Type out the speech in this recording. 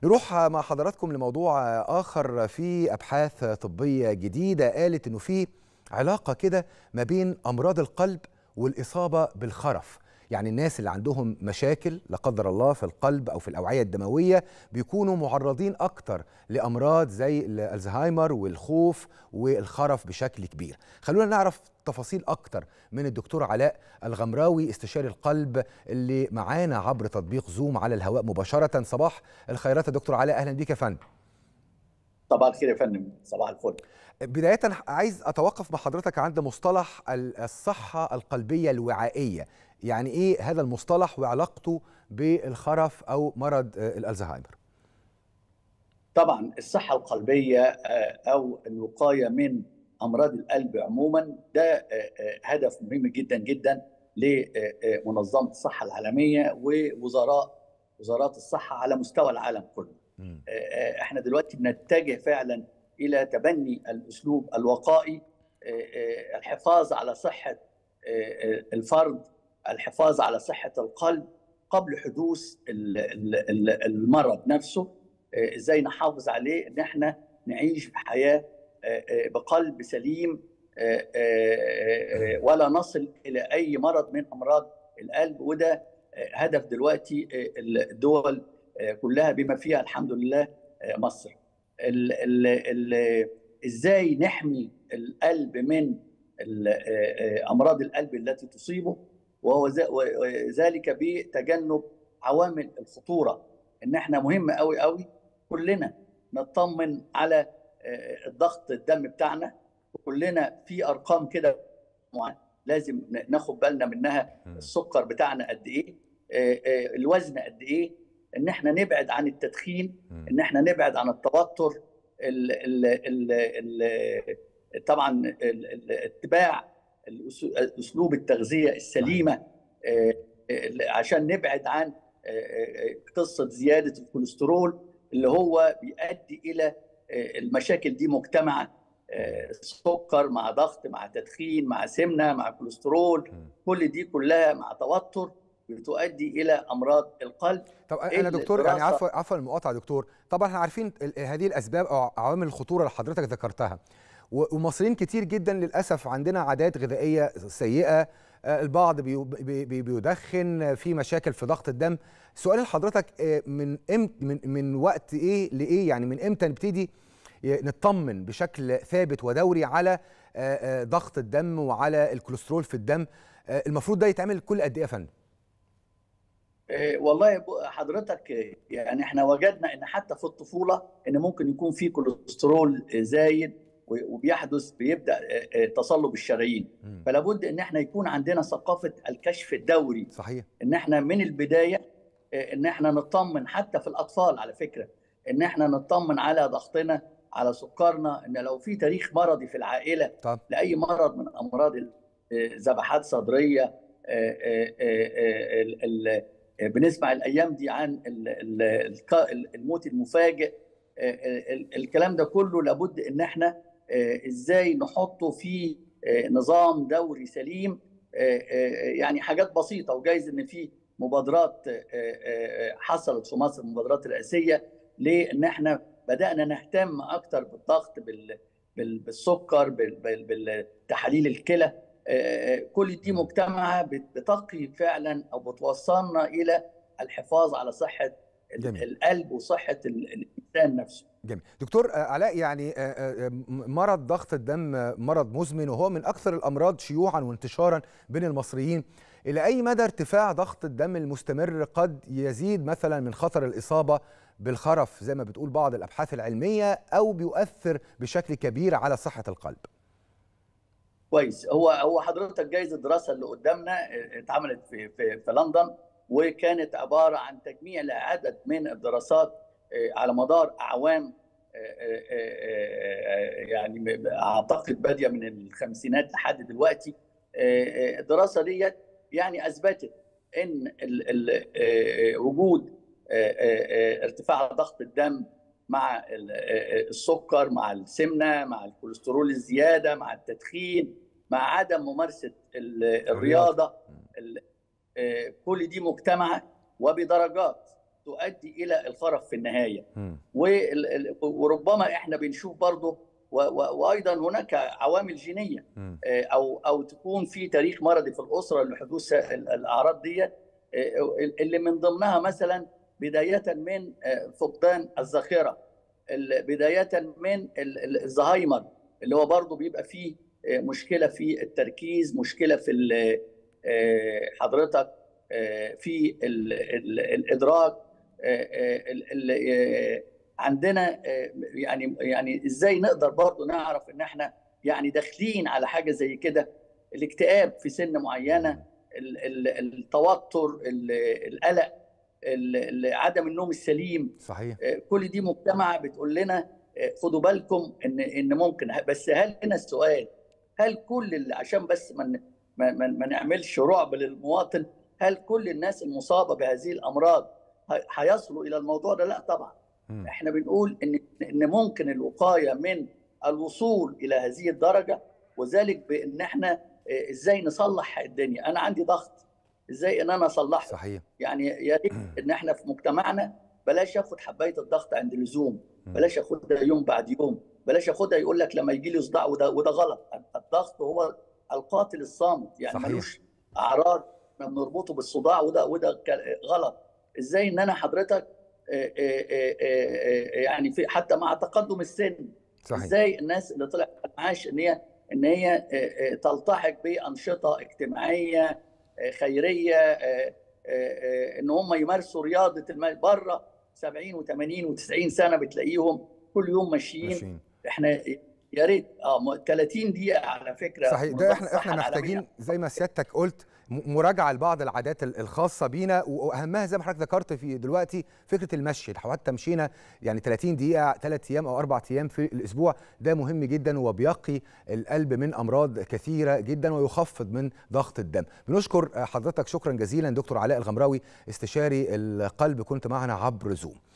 نروح مع حضراتكم لموضوع آخر في أبحاث طبية جديدة قالت إنه في علاقة كده ما بين أمراض القلب والإصابة بالخرف يعني الناس اللي عندهم مشاكل لا قدر الله في القلب او في الاوعيه الدمويه بيكونوا معرضين اكتر لامراض زي الزهايمر والخوف والخرف بشكل كبير خلونا نعرف تفاصيل اكتر من الدكتور علاء الغمراوي استشاري القلب اللي معانا عبر تطبيق زوم على الهواء مباشره صباح الخيرات يا دكتور علاء اهلا بيك يا فندم صباح الخير يا فندم صباح الفل بداية عايز أتوقف مع حضرتك عند مصطلح الصحة القلبية الوعائية يعني إيه هذا المصطلح وعلاقته بالخرف أو مرض الألزهايمر طبعا الصحة القلبية أو الوقاية من أمراض القلب عموما ده هدف مهم جدا جدا لمنظمة الصحة العالمية ووزراء وزارات الصحة على مستوى العالم كله احنا دلوقتي بنتجه فعلا الى تبني الاسلوب الوقائي الحفاظ على صحه الفرد الحفاظ على صحه القلب قبل حدوث المرض نفسه ازاي نحافظ عليه ان احنا نعيش بحياه بقلب سليم ولا نصل الى اي مرض من امراض القلب وده هدف دلوقتي الدول كلها بما فيها الحمد لله مصر ال ال ال ازاي نحمي القلب من امراض القلب التي تصيبه وهو ذلك بتجنب عوامل الخطوره ان احنا مهم قوي قوي كلنا نطمن على الضغط الدم بتاعنا كلنا في ارقام كده لازم ناخد بالنا منها السكر بتاعنا قد ايه الوزن قد ايه ان احنا نبعد عن التدخين ان احنا نبعد عن التوتر ال ال ال ال طبعا اتباع اسلوب التغذيه السليمه عشان نبعد عن قصه زياده الكوليسترول اللي هو بيؤدي الى المشاكل دي مجتمعه سكر مع ضغط مع تدخين مع سمنه مع كوليسترول كل دي كلها مع توتر بتؤدي الى امراض القلب طب انا دكتور يعني عفوا عفوا المقاطعه دكتور طبعا احنا عارفين هذه الاسباب او عوامل الخطوره اللي حضرتك ذكرتها ومصريين كتير جدا للاسف عندنا عادات غذائيه سيئه البعض بيدخن في مشاكل في ضغط الدم سؤال لحضرتك من امتى من من وقت ايه لايه يعني من امتى نبتدي نطمن بشكل ثابت ودوري على ضغط الدم وعلى الكوليسترول في الدم المفروض ده يتعمل كل قد ايه يا فندم والله حضرتك يعني احنا وجدنا ان حتى في الطفوله ان ممكن يكون في كوليسترول زايد وبيحدث بيبدا تصلب الشرايين فلا بد ان احنا يكون عندنا ثقافه الكشف الدوري صحيح ان احنا من البدايه ان احنا نطمن حتى في الاطفال على فكره ان احنا نطمن على ضغطنا على سكرنا ان لو في تاريخ مرضي في العائله طب. لاي مرض من امراض ذبحات صدريه بنسمع الايام دي عن الموت المفاجئ الكلام ده كله لابد ان احنا ازاي نحطه في نظام دوري سليم يعني حاجات بسيطه وجايز ان في مبادرات حصلت في مصر المبادرات الرئاسيه لان احنا بدانا نهتم اكتر بالضغط بالسكر بالتحاليل الكلى كل دي مجتمعة بتقي فعلا أو بتوصلنا إلى الحفاظ على صحة جميل. القلب وصحة الإنسان نفسه جميل دكتور علاء يعني مرض ضغط الدم مرض مزمن وهو من أكثر الأمراض شيوعا وانتشارا بين المصريين إلى أي مدى ارتفاع ضغط الدم المستمر قد يزيد مثلا من خطر الإصابة بالخرف زي ما بتقول بعض الأبحاث العلمية أو بيؤثر بشكل كبير على صحة القلب كويس هو هو حضرتك جايز الدراسه اللي قدامنا اتعملت في في, في لندن وكانت عباره عن تجميع لعدد من الدراسات على مدار اعوام يعني اعتقد باديه من الخمسينات لحد دلوقتي الدراسه ديت يعني اثبتت ان ال ال وجود ارتفاع ضغط الدم مع السكر مع السمنه مع الكوليسترول الزياده مع التدخين مع عدم ممارسه الرياضه كل دي مجتمعه وبدرجات تؤدي الى الخرف في النهايه مم. وال- ال- وربما احنا بنشوف برضه و- و- وايضا هناك عوامل جينيه مم. آه، او او تكون في تاريخ مرضي في الاسره لحدوث ال- الاعراض دي اللي من ضمنها مثلا بدايه من آه، فقدان الذاكره ال- بدايه من ال- ال- الزهايمر اللي هو برضه بيبقى فيه آه، مشكله في التركيز مشكله في ال- آه، حضرتك آه، في ال- ال- الادراك آه، آه، ال- ال- آه، عندنا آه، يعني يعني ازاي نقدر برضه نعرف ان احنا يعني داخلين على حاجه زي كده الاكتئاب في سن معينه ال- ال- التوتر ال- القلق ال- ال- عدم النوم السليم صحيح آه، كل دي مجتمع بتقول لنا آه، خدوا بالكم ان ان ممكن بس هل هنا السؤال هل كل اللي عشان بس ما ن- ما ما- ما نعملش رعب للمواطن هل كل الناس المصابه بهذه الامراض ه- هيصلوا الى الموضوع ده لا طبعا مم. احنا بنقول ان ان ممكن الوقايه من الوصول الى هذه الدرجه وذلك بان احنا آه، ازاي نصلح الدنيا انا عندي ضغط ازاي ان انا اصلحه صحيح يعني يا ريت ان احنا في مجتمعنا بلاش ياخد حبايه الضغط عند اللزوم مم. بلاش ياخدها يوم بعد يوم بلاش ياخدها يقول لك لما يجي لي صداع وده وده غلط الضغط هو القاتل الصامت يعني صحيح. ملوش اعراض احنا بنربطه بالصداع وده وده ك- غلط ازاي ان انا حضرتك آه، آه، آه، آه، يعني في حتى مع تقدم السن صحيح ازاي الناس اللي طلعت على المعاش ان هي ان هي آه، آه، تلتحق بانشطه اجتماعيه آه، خيريه آه، آه، آه، ان هم يمارسوا رياضه المال بره 70 و80 و90 سنه بتلاقيهم كل يوم ماشيين ماشيين احنا يا ريت اه م- 30 دقيقه على فكره صحيح منظمة ده احنا الصحة احنا العالمية محتاجين زي ما سيادتك قلت م- مراجعه لبعض العادات ال- الخاصه بينا و- واهمها زي ما حضرتك ذكرت في دلوقتي فكره المشي لو حتى مشينا يعني 30 دقيقه ثلاث ايام او اربع ايام في الاسبوع ده مهم جدا وبيقي القلب من امراض كثيره جدا ويخفض من ضغط الدم بنشكر حضرتك شكرا جزيلا دكتور علاء الغمراوي استشاري القلب كنت معنا عبر زوم